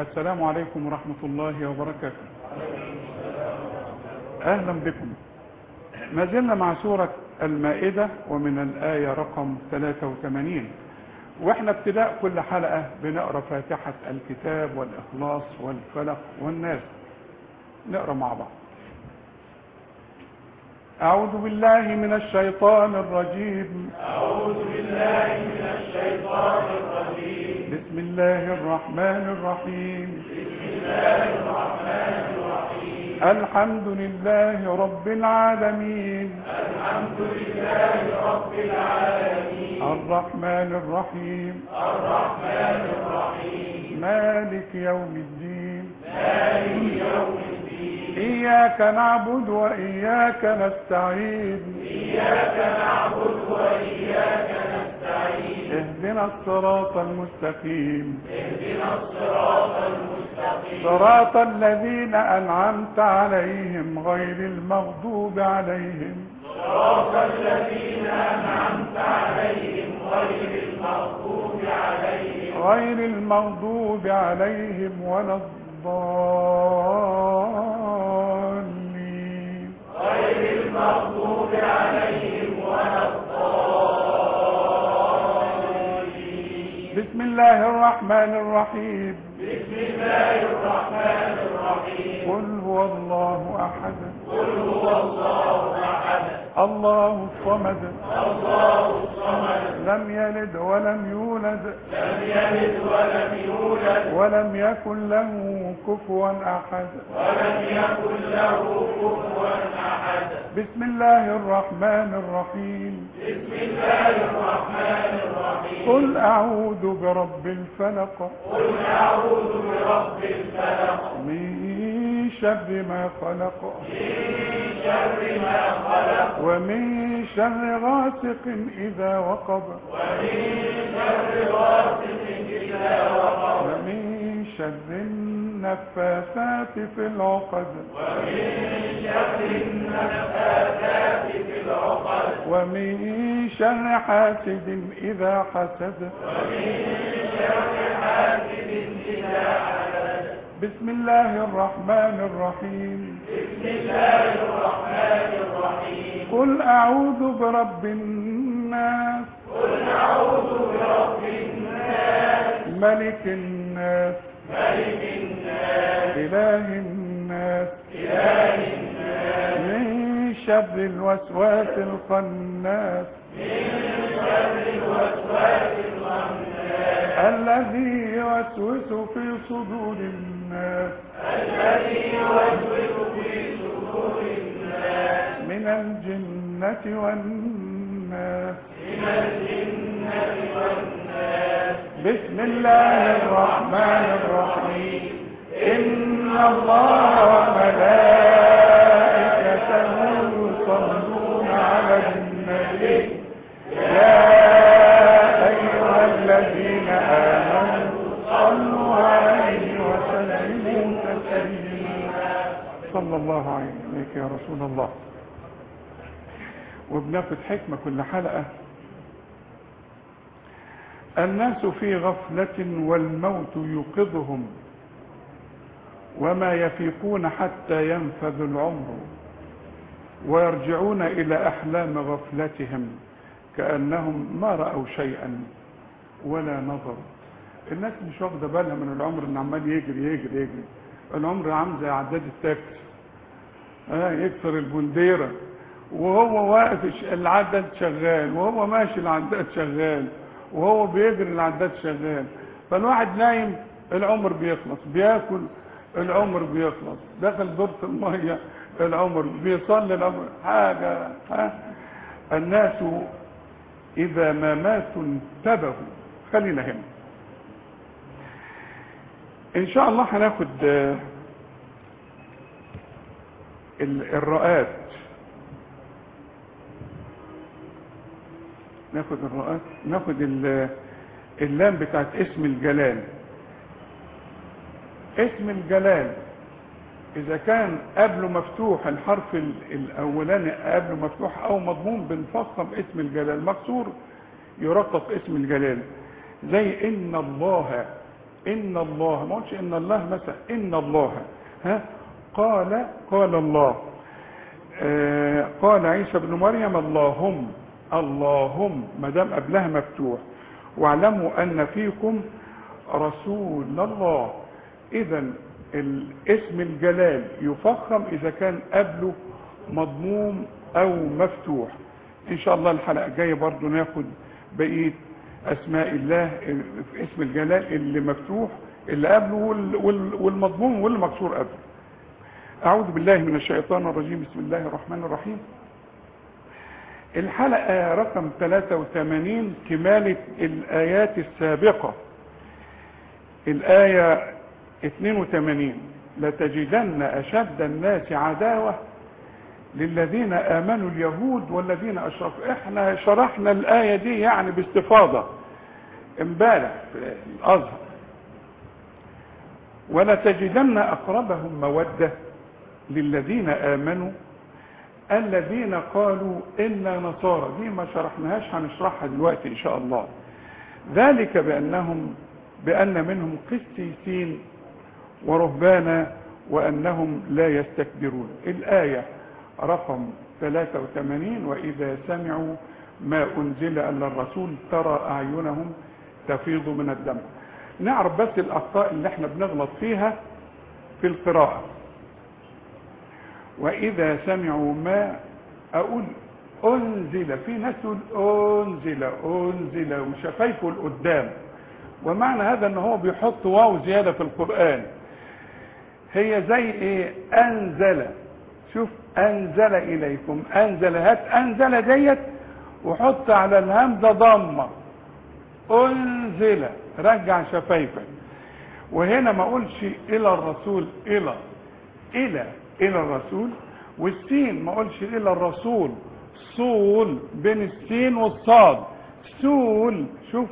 السلام عليكم ورحمة الله وبركاته أهلا بكم ما زلنا مع سورة المائدة ومن الآية رقم 83 واحنا ابتداء كل حلقة بنقرأ فاتحة الكتاب والإخلاص والفلق والناس نقرأ مع بعض أعوذ بالله من الشيطان الرجيم أعوذ بالله من الشيطان الرجيم بسم الله الرحمن الرحيم بسم الله الرحمن الرحيم الحمد لله رب العالمين الحمد لله رب العالمين الرحمن الرحيم الرحمن الرحيم مالك يوم الدين مالك يوم الدين إياك نعبد وإياك نستعين إياك نعبد وإياك نستعين اهدنا الصراط المستقيم اهدنا الصراط المستقيم صراط الذين أنعمت عليهم غير المغضوب عليهم صراط الذين أنعمت عليهم غير المغضوب عليهم غير المغضوب عليهم ولا الضالين غير المغضوب عليهم ولا الضالين بسم الله الرحمن الرحيم بسم الله الرحمن الرحيم قل هو الله أحد قل هو الله احد الله الصمد الله الصمد لم يلد ولم يولد لم يلد ولم يولد ولم يكن له كفوا أحد ولم يكن له كفوا احد بسم الله الرحمن الرحيم بسم الله الرحمن الرحيم قل أعوذ برب الفلق قل اعوذ برب الفلق من شر ما خلق من شر ما خلق ومن شر غاسق إذا وقب ومن شر غاسق اذا وقب ومن شر النفاثات في العقد ومن شر النفاثات في العقد ومن شر حاسد إذا حسد ومن شر حاسد اذا حسد بسم الله الرحمن الرحيم بسم الله الرحمن الرحيم قل أعوذ برب الناس قل اعوذ برب الناس ملك الناس ملك الناس إله الناس اله الناس من شر الوسواس الخناس من شر الوسواس الخناس الذي يوسوس في صدور الناس الذي يوسوس في صدور الناس من الجنة والناس من الجنة والناس بسم الله الرحمن الرحيم إن الله وملائكته يصلون على النبي يا أيها الذين آمنوا صلوا عليه وسلموا تسليما صلى الله عليك يا رسول الله وبناخد حكمة كل حلقة الناس في غفلة والموت يوقظهم وما يفيقون حتى ينفذ العمر ويرجعون إلى أحلام غفلتهم كأنهم ما رأوا شيئا ولا نظروا الناس مش واخدة بالها من العمر ان عمال يجري يجري يجري العمر عامل زي عداد التاكسي آه يكسر البنديرة وهو واقف العداد شغال وهو ماشي العداد شغال وهو بيجري العداد شغال فالواحد نايم العمر بيخلص بياكل العمر بيخلص دخل دورة المية العمر بيصلي العمر حاجة ها الناس إذا ما ماتوا انتبهوا خلينا هنا إن شاء الله هناخد آه، ال- الرؤات ناخد الرؤات ناخد ال- اللام بتاعت اسم الجلال اسم الجلال اذا كان قبله مفتوح الحرف ال- الاولاني قبله مفتوح او مضموم بنفخم اسم الجلال مكسور يرقق اسم الجلال زي ان الله ان الله ما قلتش ان الله مثلا ان الله ها قال قال الله آه قال عيسى ابن مريم اللهم اللهم ما دام قبلها مفتوح واعلموا ان فيكم رسول الله اذا الاسم الجلال يفخم اذا كان قبله مضموم او مفتوح ان شاء الله الحلقه الجايه برضو ناخد بقيه اسماء الله في اسم الجلال اللي مفتوح اللي قبله وال- وال- والمضموم واللي مكسور قبله اعوذ بالله من الشيطان الرجيم بسم الله الرحمن الرحيم الحلقه رقم 83 كماله الايات السابقه الايه 82 لتجدن اشد الناس عداوه للذين امنوا اليهود والذين اشركوا احنا شرحنا الايه دي يعني باستفاضه امبارح في الازهر ولتجدن اقربهم موده للذين امنوا الذين قالوا انا نصارى دي ما شرحناهاش هنشرحها دلوقتي ان شاء الله ذلك بانهم بان منهم قسيسين ورهبانا وانهم لا يستكبرون الايه رقم 83 واذا سمعوا ما انزل الا الرسول ترى اعينهم تفيض من الدم نعرف بس الاخطاء اللي احنا بنغلط فيها في القراءه واذا سمعوا ما اقول انزل في ناس تقول انزل انزل وشفايفه لقدام ومعنى هذا ان هو بيحط واو زياده في القران هي زي ايه انزل شوف انزل اليكم انزل هات انزل ديت وحط على الهمزه ضمه انزل رجع شفايفك وهنا ما اقولش الى الرسول الى الى الى الرسول والسين ما اقولش الى الرسول صول بين السين والصاد سول شوف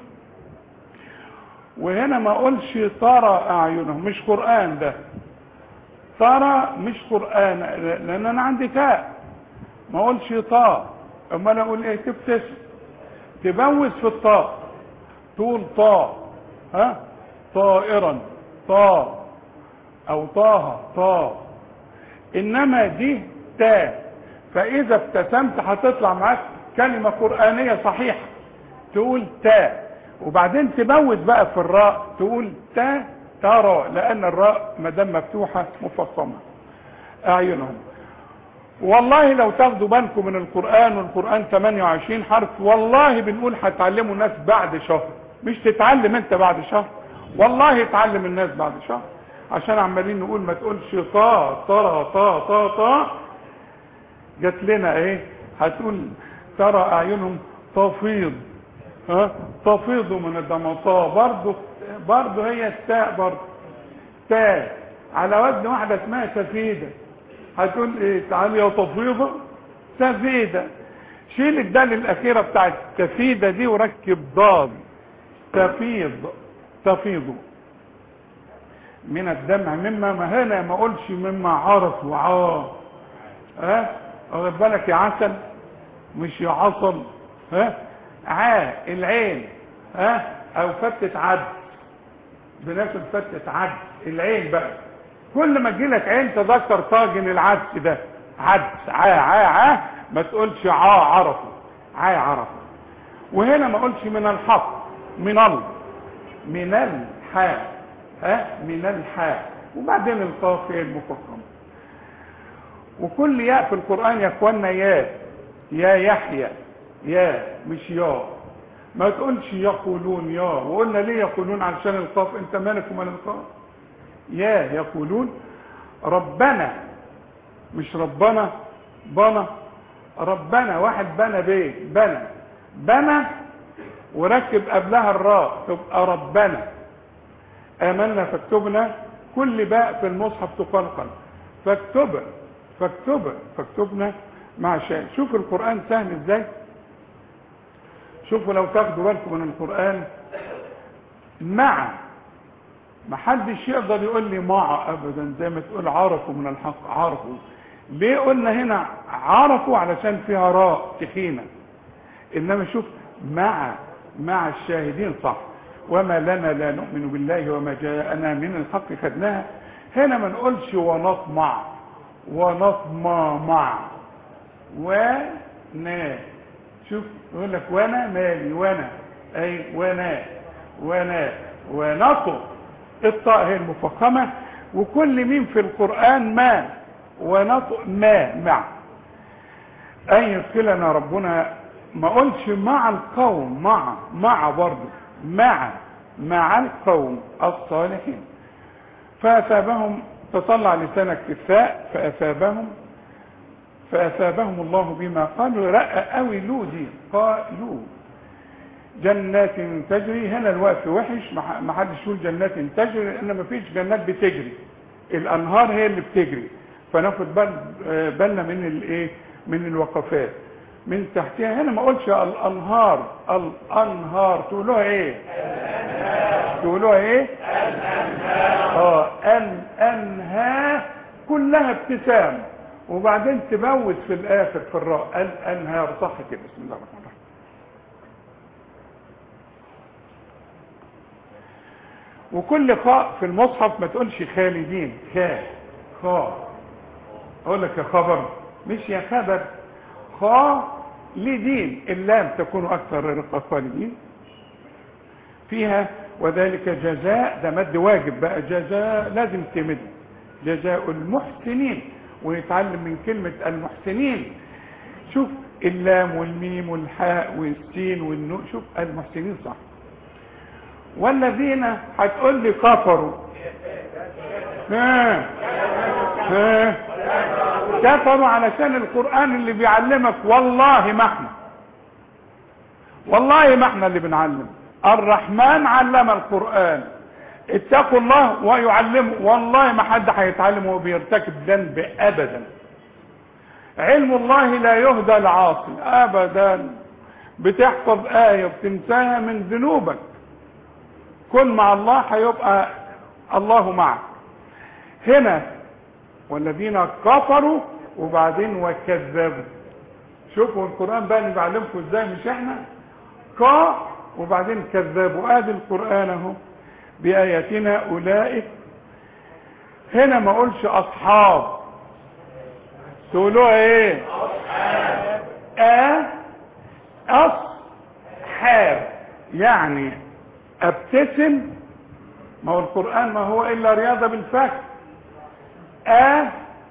وهنا ما اقولش ترى اعينهم مش قران ده ترى مش قران لان انا عندي تاء ما اقولش طاء اما انا اقول ايه تبتسم تبوس في الطاء تقول طاء ها طائرا طاء او طه طاء انما دي تاء فاذا ابتسمت هتطلع معاك كلمه قرانيه صحيحه تقول تاء وبعدين تبوس بقى في الراء تقول تا ترى لان الراء ما دام مفتوحه مفصمه اعينهم والله لو تاخدوا بالكم من القران والقران 28 حرف والله بنقول هتعلموا الناس بعد شهر مش تتعلم انت بعد شهر والله تعلم الناس بعد شهر عشان عمالين نقول ما تقولش طا ترى طا طا طا جات لنا ايه هتقول ترى اعينهم تفيض ها تفيض من الدم طا برضه برضه هي التاء برضه تاء على وزن واحده اسمها سفيده هتقول ايه تعالي يا تفيضه سفيده شيل الدال الاخيره بتاعت سفيده دي وركب ضاد تفيض تفيض من الدمع مما ما هنا ما اقولش مما عرف وعاه ها واخد بالك يا عسل مش يا عسل ها عا العين ها او فتة عد بناخد فتة عد العين بقى كل ما تجيلك عين تذكر طاجن العدس ده عدس عا عا عا ما تقولش عا عرفه عا عرفه وهنا ما اقولش من الحق من ال من الحاء ها من الحاء وبعدين القاف هي المفخمه وكل ياء في القران يا اخوانا يا يا يحيى يا مش يا ما تقولش يقولون يا وقلنا ليه يقولون علشان القاف انت مالك ومال القاف يا يقولون ربنا مش ربنا بنا ربنا واحد بنى بيت بنى بنى وركب قبلها الراء تبقى ربنا آمنا فاكتبنا كل باء في المصحف تقلقل فاكتب فاكتب فاكتبنا مع شيء شوف القرآن سهل ازاي شوفوا لو تاخدوا بالكم من القرآن مع ما حدش يقدر يقول لي مع ابدا زي ما تقول عرفوا من الحق عرفوا ليه قلنا هنا عرفوا علشان فيها راء تخينه انما شوف مع مع الشاهدين صح وما لنا لا نؤمن بالله وما جاءنا من الحق خدناها هنا ما نقولش ونطمع ونطمع ونا شوف يقول لك وانا مالي وانا اي وانا وانا ونطق الطاء هي المفخمه وكل ميم في القران ما ونطق ما مع ان يدخلنا ربنا ما قلش مع القوم مع مع برضه مع مع القوم الصالحين فاثابهم تطلع لسانك في الثاء فاثابهم فاثابهم الله بما قالوا رأى قوي لو دي قالوا جنات تجري هنا الوقف وحش ما حدش يقول جنات تجري لان ما فيش جنات بتجري الانهار هي اللي بتجري فناخد بال بالنا من الايه من الوقفات من تحتها هنا ما اقولش الانهار الانهار تقولوها ايه تقولوها ايه اه الانهار كلها ابتسام وبعدين تبوس في الاخر في الراء الانهار صح كده بسم الله الرحمن الرحيم وكل خاء في المصحف ما تقولش خالدين خاء خاء اقول لك يا خبر مش يا خبر خاء لدين اللام تكون اكثر رقه خالدين فيها وذلك جزاء ده مد واجب بقى جزاء لازم تمد جزاء المحسنين ونتعلم من كلمة المحسنين شوف اللام والميم والحاء والسين والنون شوف المحسنين صح والذين هتقول لي كفروا ها ها كفروا علشان القرآن اللي بيعلمك والله ما احنا والله ما احنا اللي بنعلم الرحمن علم القرآن اتقوا الله ويعلمه والله ما حد هيتعلم وهو بيرتكب ذنب ابدا علم الله لا يهدى العاصي ابدا بتحفظ آية وبتنساها من ذنوبك كن مع الله هيبقى الله معك هنا والذين كفروا وبعدين وكذبوا شوفوا القرآن بقى اللي بعلمكم ازاي مش احنا كا وبعدين كذبوا ادي القرآن اهو بآياتنا أولئك هنا ما اقولش أصحاب تقولوها ايه أ أصحاب يعني ابتسم ما هو القرآن ما هو إلا رياضة بالفك أ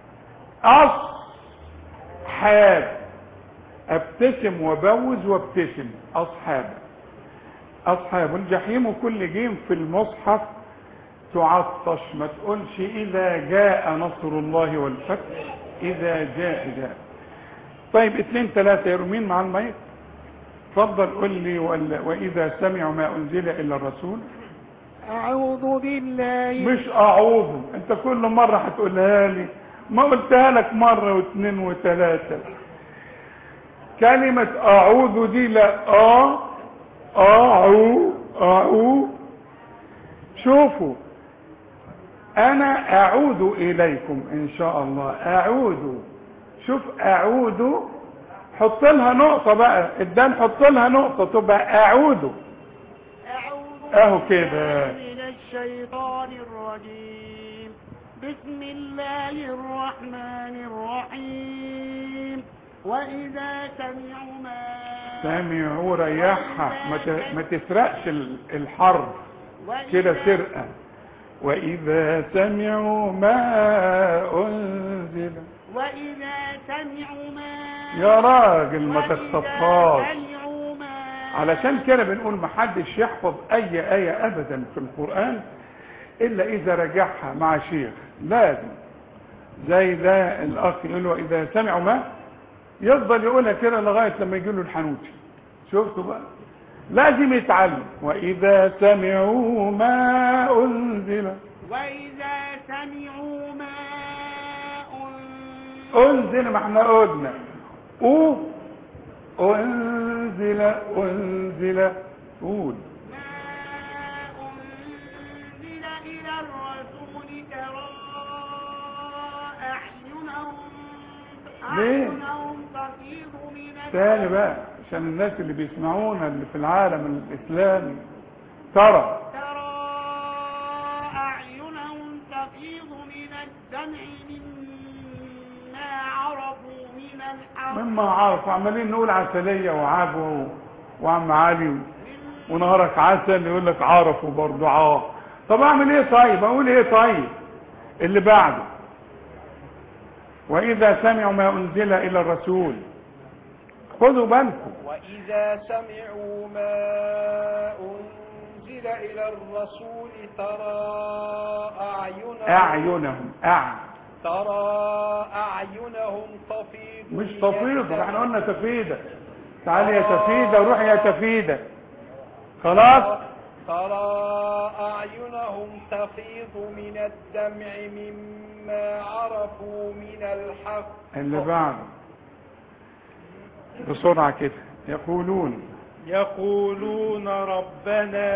أصحاب ابتسم وبوز وابتسم أصحاب أصحاب الجحيم كل جيم في المصحف تعطش ما تقولش إذا جاء نصر الله والفتح إذا جاء جاء طيب اثنين ثلاثة يرمين مع الميت اتفضل قل لي وإذا سمعوا ما أنزل إلى الرسول أعوذ بالله مش أعوذ أنت كل مرة هتقولها لي ما قلتها لك مرة واثنين وثلاثة كلمة أعوذ دي لا آه أعو أعو شوفوا أنا أعود إليكم إن شاء الله أعود شوف أعود حط لها نقطة بقى الدال حط لها نقطة تبقى أعود أعوذ أهو كده. من الشيطان الرجيم بسم الله الرحمن الرحيم وإذا سمعوا ما سامعوا ريحها ما ت- ما تسرقش ال- الحرف كده وإذا- سرقة وإذا سمعوا ما أنزل وإذا سمعوا ما يا راجل ما وإذا تخطفهاش سمعوا ما علشان كده بنقول محدش يحفظ أي آية أبدا في القرآن إلا إذا رجعها مع شيخ لازم زي ده الأخ يقول له إذا سمعوا ما يفضل يقولها كده لغاية لما يجي له الحنوتي شفتوا بقى لازم يتعلم وإذا سمعوا ما أنزل وإذا سمعوا ما أنزل أنزل ما احنا قلنا أو أنزل أنزل قول ما أنزل إلى الرسول ترى أعينهم ليه؟ أعينهم تفيض من تاني بقى عشان الناس اللي بيسمعونا اللي في العالم الإسلامي ترى ترى أعينهم تفيض من الدمع مما عرفوا من الحق مما عارف عمالين نقول عسلية وعجوة وعم علي ونهارك عسل يقول لك عرفوا برضه عار طب اعمل ايه طيب اقول ايه طيب اللي بعده واذا سمعوا ما انزل الى الرسول خذوا بالكم وإذا سمعوا ما أنزل إلى الرسول ترى أعينهم اعينهم اع ترى أعينهم تفيض مش من تفيض الدمع. احنا قلنا تفيدة تعال يا تفيدة روح يا تفيدة خلاص ترى أعينهم تفيض من الدمع مما عرفوا من الحق اللي بعده بسرعة كده يقولون يقولون ربنا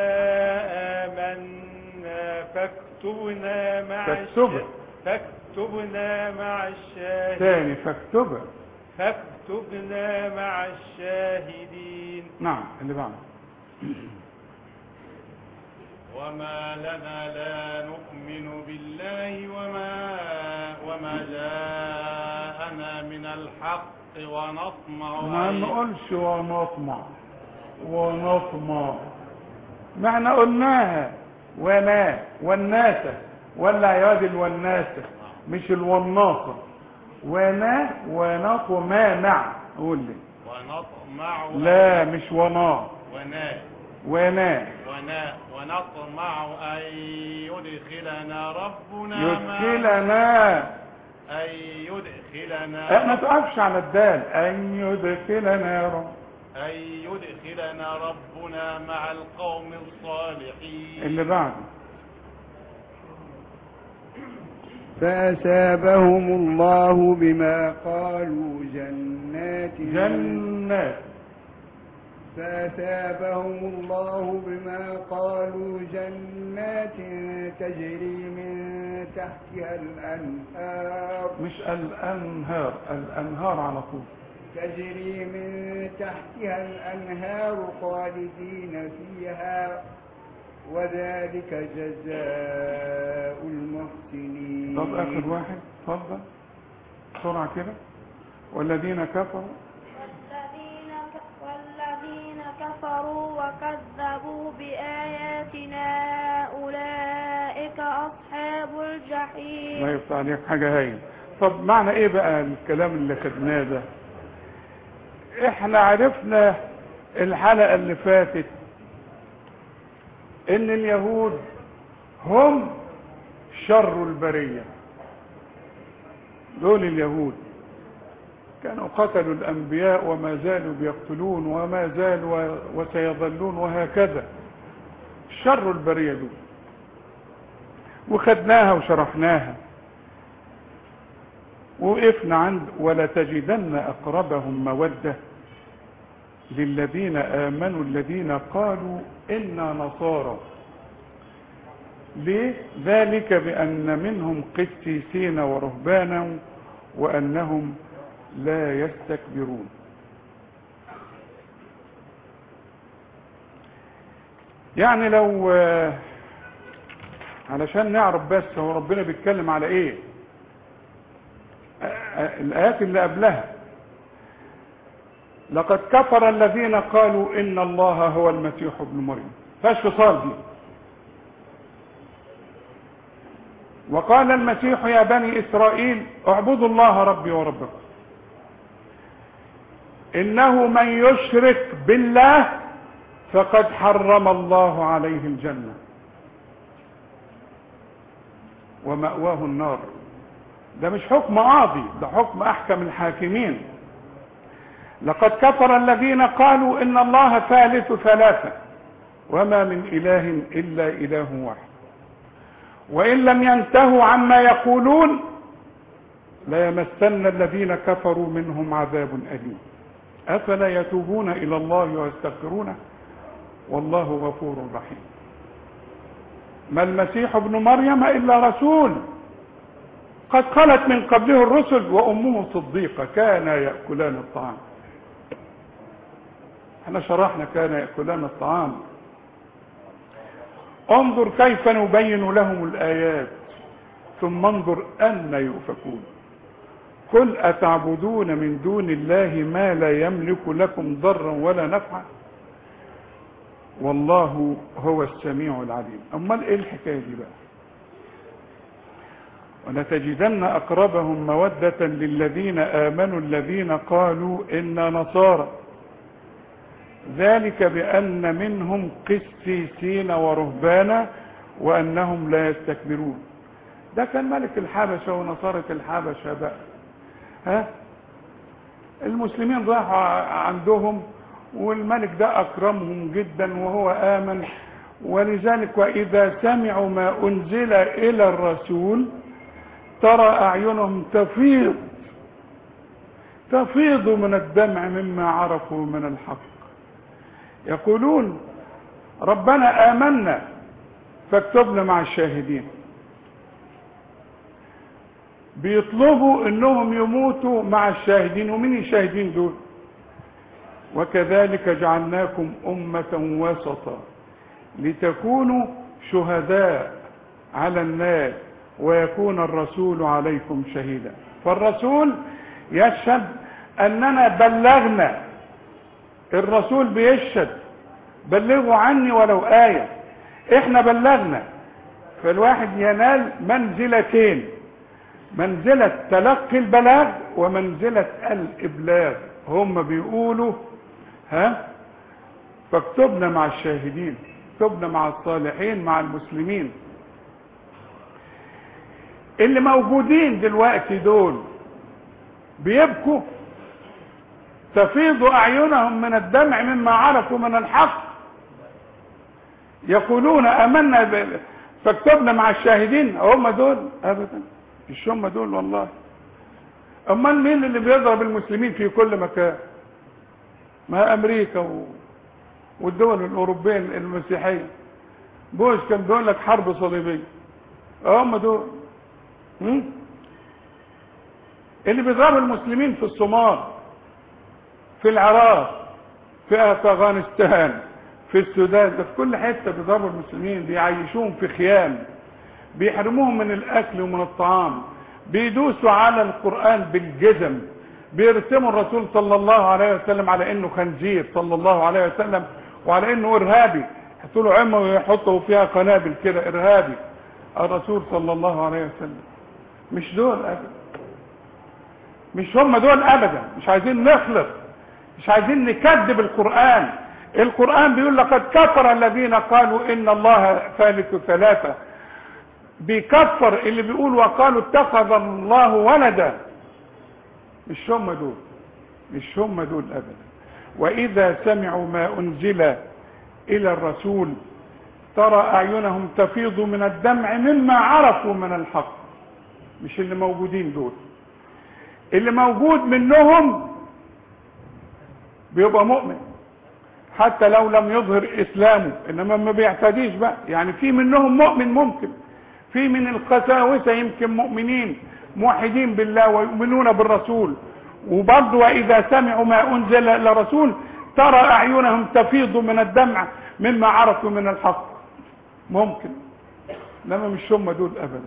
آمنا فاكتبنا مع فاكتبنا. الش- فاكتبنا مع الشاهدين تاني فاكتبها فاكتبنا مع الشاهدين نعم اللي بعده وما لنا لا نؤمن بالله وما وما جاءنا من الحق ونطمع ما أن نقولش ونطمع ونطمع ما احنا قلناها وما والناسة ولا عياد الوناسة مش الوناصة وما ونطمع قول لي ونطمع لا مش ونا ونا ونا ونا ونطمع أن يدخلنا ربنا مع يدخلنا أن يدخلنا اه، ما تقفش على الدال ان يدخلنا رب أن يدخلنا ربنا مع القوم الصالحين اللي بعده فأثابهم الله بما قالوا جنات جنات فأثابهم الله بما قالوا جنات تجري من تحتها الأنهار مش الانهار الانهار على طول تجري من تحتها الأنهار خالدين فيها وذلك جزاء المحسنين طب اخر واحد اتفضل بسرعه كده والذين كفروا والذين ك- والذين كفروا وكذبوا بآياتنا أولئك أصحاب الله الجحيم يفتح عليك حاجه هايله طب معنى ايه بقى الكلام اللي خدناه ده احنا عرفنا الحلقه اللي فاتت ان اليهود هم شر البريه دول اليهود كانوا قتلوا الانبياء وما زالوا بيقتلون وما زالوا وسيظلون وهكذا شر البريه دول وخدناها وشرحناها وقفنا عند ولتجدن اقربهم موده للذين امنوا الذين قالوا انا نصارى ليه ذلك بان منهم قسيسين ورهبانا وانهم لا يستكبرون يعني لو آه، علشان نعرف بس هو ربنا بيتكلم على ايه آه، آه، الايات اللي قبلها لقد كفر الذين قالوا ان الله هو المسيح ابن مريم فاش فصال دي وقال المسيح يا بني اسرائيل اعبدوا الله ربي وربكم انه من يشرك بالله فقد حرم الله عليه الجنه ومأواه النار ده مش حكم قاضي ده حكم احكم الحاكمين لقد كفر الذين قالوا ان الله ثالث ثلاثة وما من اله الا اله واحد وان لم ينتهوا عما يقولون ليمسن الذين كفروا منهم عذاب اليم افلا يتوبون الى الله ويستغفرونه والله غفور رحيم ما المسيح ابن مريم الا رسول قد خلت من قبله الرسل وامه صديقه كانا ياكلان الطعام احنا شرحنا كان ياكلان الطعام انظر كيف نبين لهم الآيات ثم انظر أن يؤفكون قل أتعبدون من دون الله ما لا يملك لكم ضرا ولا نفعا والله هو السميع العليم أمال إيه الحكاية دي بقى ولتجدن أقربهم مودة للذين آمنوا الذين قالوا إنا نصارى ذلك بأن منهم قسيسين ورهبانا وأنهم لا يستكبرون ده كان ملك الحبشة ونصارة الحبشة بقى ها المسلمين راحوا عندهم والملك ده أكرمهم جدا وهو آمن ولذلك وإذا سمعوا ما أنزل إلى الرسول ترى أعينهم تفيض تفيض من الدمع مما عرفوا من الحق يقولون ربنا آمنا فاكتبنا مع الشاهدين بيطلبوا انهم يموتوا مع الشاهدين ومين الشاهدين دول وكذلك جعلناكم أمة وسطا لتكونوا شهداء على الناس ويكون الرسول عليكم شهيدا فالرسول يشهد أننا بلغنا الرسول بيشهد بلغوا عني ولو آية احنا بلغنا فالواحد ينال منزلتين منزلة تلقي البلاغ ومنزلة الإبلاغ هم بيقولوا ها فاكتبنا مع الشاهدين اكتبنا مع الصالحين مع المسلمين اللي موجودين دلوقتي دول بيبكوا تفيض اعينهم من الدمع مما عرفوا من الحق يقولون امنا ب... فاكتبنا مع الشاهدين هم دول ابدا مش هم دول والله امال مين اللي بيضرب المسلمين في كل مكان ما امريكا و... والدول الاوروبيه المسيحيه بوش كان بيقول لك حرب صليبيه هم دول هم؟ اللي بيضربوا المسلمين في الصومال في العراق في افغانستان في السودان ده في كل حته بيضربوا المسلمين بيعيشوهم في خيام بيحرموهم من الاكل ومن الطعام بيدوسوا على القران بالجزم بيرسموا الرسول صلى الله عليه وسلم على انه خنزير صلى الله عليه وسلم وعلى انه ارهابي يحطوا له عمه ويحطوا فيها قنابل كده ارهابي الرسول صلى الله عليه وسلم مش دول ابدا مش هم دول ابدا مش عايزين نخلط مش عايزين نكذب القران القران بيقول لقد كفر الذين قالوا ان الله ثالث ثلاثه بيكفر اللي بيقول وقالوا اتخذ الله ولدا مش هم دول مش هم دول ابدا واذا سمعوا ما انزل الى الرسول ترى اعينهم تفيض من الدمع مما عرفوا من الحق مش اللي موجودين دول اللي موجود منهم بيبقى مؤمن حتى لو لم يظهر اسلامه انما ما بيعتديش بقى يعني في منهم مؤمن ممكن في من القساوسه يمكن مؤمنين موحدين بالله ويؤمنون بالرسول وبرضه واذا سمعوا ما انزل الى الرسول ترى اعينهم تفيض من الدمع مما عرفوا من الحق ممكن انما مش هم دول ابدا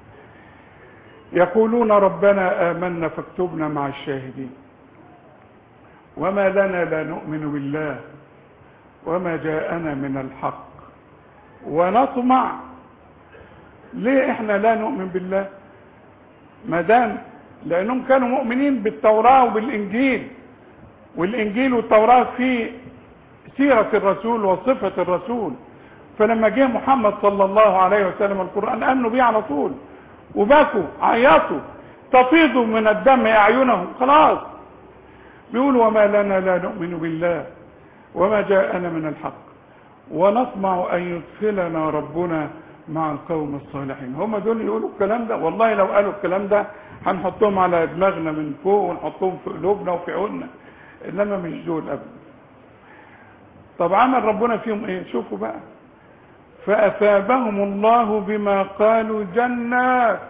يقولون ربنا امنا فاكتبنا مع الشاهدين وما لنا لا نؤمن بالله وما جاءنا من الحق ونطمع ليه احنا لا نؤمن بالله ما دام لانهم كانوا مؤمنين بالتوراه وبالانجيل والانجيل والتوراه فيه سيره الرسول وصفه الرسول فلما جه محمد صلى الله عليه وسلم القران امنوا بيه على طول وبكوا عيطوا تفيض من الدم اعينهم خلاص بيقولوا وما لنا لا نؤمن بالله وما جاءنا من الحق ونطمع ان يدخلنا ربنا مع القوم الصالحين هم دول يقولوا الكلام ده والله لو قالوا الكلام ده هنحطهم على دماغنا من فوق ونحطهم في قلوبنا وفي عيوننا انما مش دول ابدا طب عمل ربنا فيهم ايه شوفوا بقى فاثابهم الله بما قالوا جنات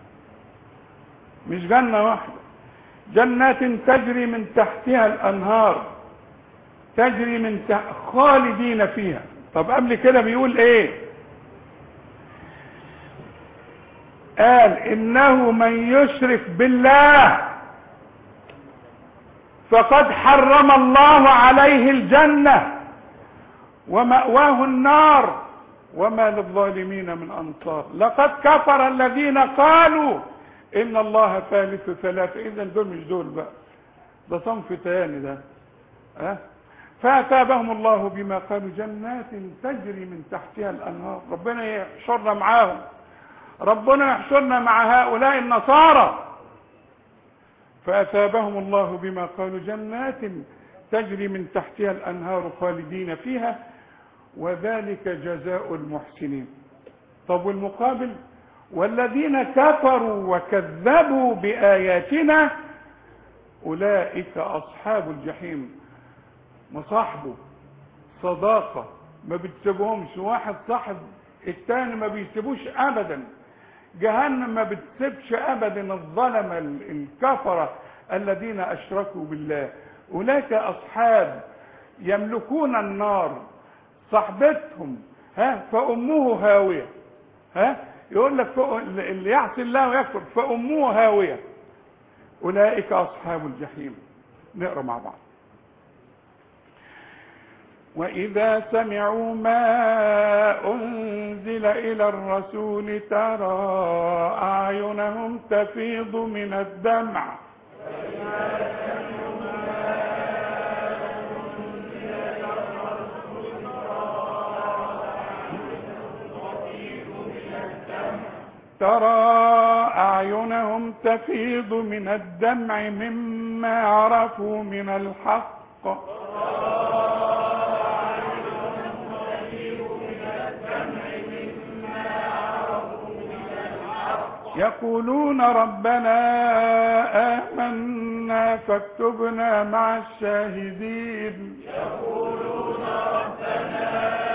مش جنه واحده جنات تجري من تحتها الانهار تجري من تحت خالدين فيها طب قبل كده بيقول ايه قال انه من يشرك بالله فقد حرم الله عليه الجنة ومأواه النار وما للظالمين من انصار لقد كفر الذين قالوا ان الله ثالث ثلاثة اذا دول مش دول بقى ده صنف تاني ده أه؟ فأتابهم الله بما قالوا جنات تجري من تحتها الأنهار ربنا يحشرنا معاهم ربنا يحشرنا مع هؤلاء النصارى فأثابهم الله بما قالوا جنات تجري من تحتها الأنهار خالدين فيها وذلك جزاء المحسنين طب والمقابل والذين كفروا وكذبوا بآياتنا أولئك أصحاب الجحيم مصاحبه صداقة ما بتسيبهمش واحد صاحب التاني ما بيسيبوش أبدا جهنم ما بتسيبش أبدا الظلمة الكفرة الذين أشركوا بالله أولئك أصحاب يملكون النار صاحبتهم ها فأمه هاوية ها يقول لك اللي يعصي الله ويكفر فأمه هاوية أولئك أصحاب الجحيم نقرأ مع بعض وإذا سمعوا ما أنزل إلى الرسول ترى أعينهم تفيض من الدمع ترى أعينهم تفيض من الدمع مما عرفوا من الحق يقولون ربنا آمنا فاكتبنا مع الشاهدين يقولون ربنا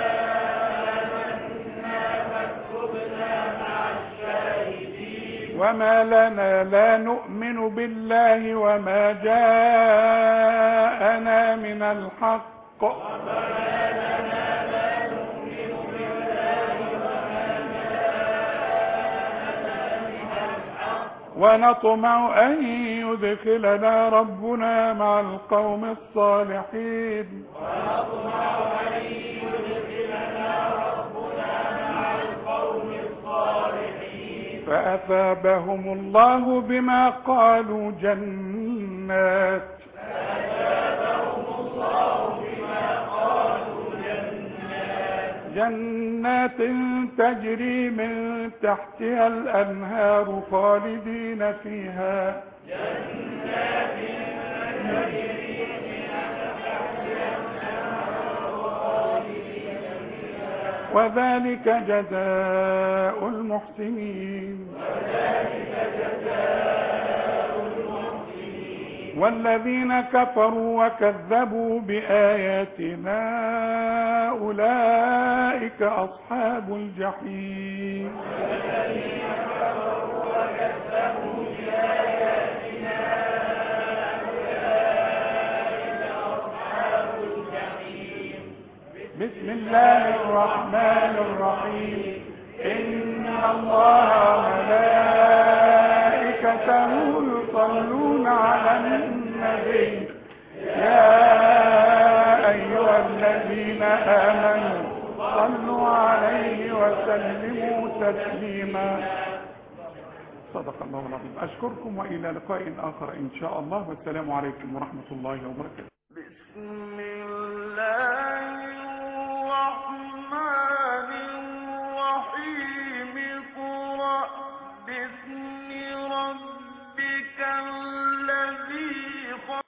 آمنا فاكتبنا مع الشاهدين وما لنا لا نؤمن بالله وما جاءنا من الحق وما لنا لا نؤمن بالله وما جاءنا من الحق ونطمع أن يدخلنا ربنا مع القوم الصالحين ونطمع أن يدخلنا ربنا مع القوم الصالحين فأثابهم الله بما قالوا جنات فأثابهم الله بما قالوا جنات جنات تجري من تحتها الأنهار خالدين فيها جنات تجري من تحتها الأنهار خالدين فيها وذلك جزاء المحسنين وذلك جزاء المحسنين والذين كفروا وكذبوا بآياتنا أولئك أصحاب الجحيم والذين كفروا وكذبوا بآياتنا أولئك أصحاب الجحيم بسم الله الرحمن الرحيم إن الله وملائكته يصلون على النبي يا أيها الذين آمنوا صلوا عليه وسلموا تسليما صدق الله العظيم أشكركم وإلى لقاء آخر إن شاء الله والسلام عليكم ورحمة الله وبركاته بسم الله